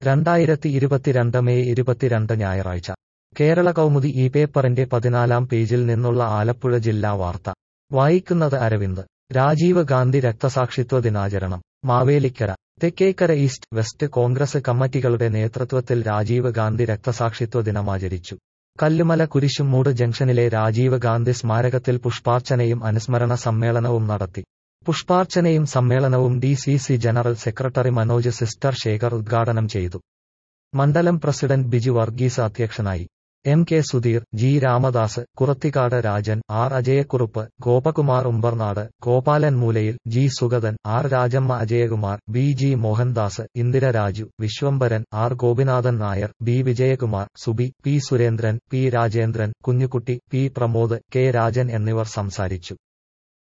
രണ്ടായിരത്തി ഇരുപത്തിരണ്ട് മെയ് ഇരുപത്തിരണ്ട് ഞായറാഴ്ച കേരള കൗമുദി ഈ പേപ്പറിന്റെ പതിനാലാം പേജിൽ നിന്നുള്ള ആലപ്പുഴ ജില്ലാ വാർത്ത വായിക്കുന്നത് അരവിന്ദ് രാജീവ് ഗാന്ധി രക്തസാക്ഷിത്വ ദിനാചരണം മാവേലിക്കര തെക്കേക്കര ഈസ്റ്റ് വെസ്റ്റ് കോൺഗ്രസ് കമ്മിറ്റികളുടെ നേതൃത്വത്തിൽ രാജീവ് ഗാന്ധി രക്തസാക്ഷിത്വ ദിനമാചരിച്ചു കല്ലുമല കുരിശുമൂട് ജംഗ്ഷനിലെ രാജീവ് ഗാന്ധി സ്മാരകത്തിൽ പുഷ്പാർച്ചനയും അനുസ്മരണ സമ്മേളനവും നടത്തി പുഷ്പാർച്ചനയും സമ്മേളനവും D C C general secretary Manoj sister Sekhar ഉദ്ഘാടനം ചെയ്തു മണ്ഡലം പ്രസിഡന്റ് ബിജു വർഗീസ് അധ്യക്ഷനായി M K Sudheer G Ramadas Kurathikad Rajan R Ajayakurup Gopakumar Umbernad Gopalan മൂലയിൽ G Sugathan R Rajamma Ajayakumar B G Mohandas Indira Raju Vishwambharan R Gopinathan Nair B Vijayakumar Subi P Surendran P Rajendran Kunjukutty P Pramod K Rajan എന്നിവർ സംസാരിച്ചു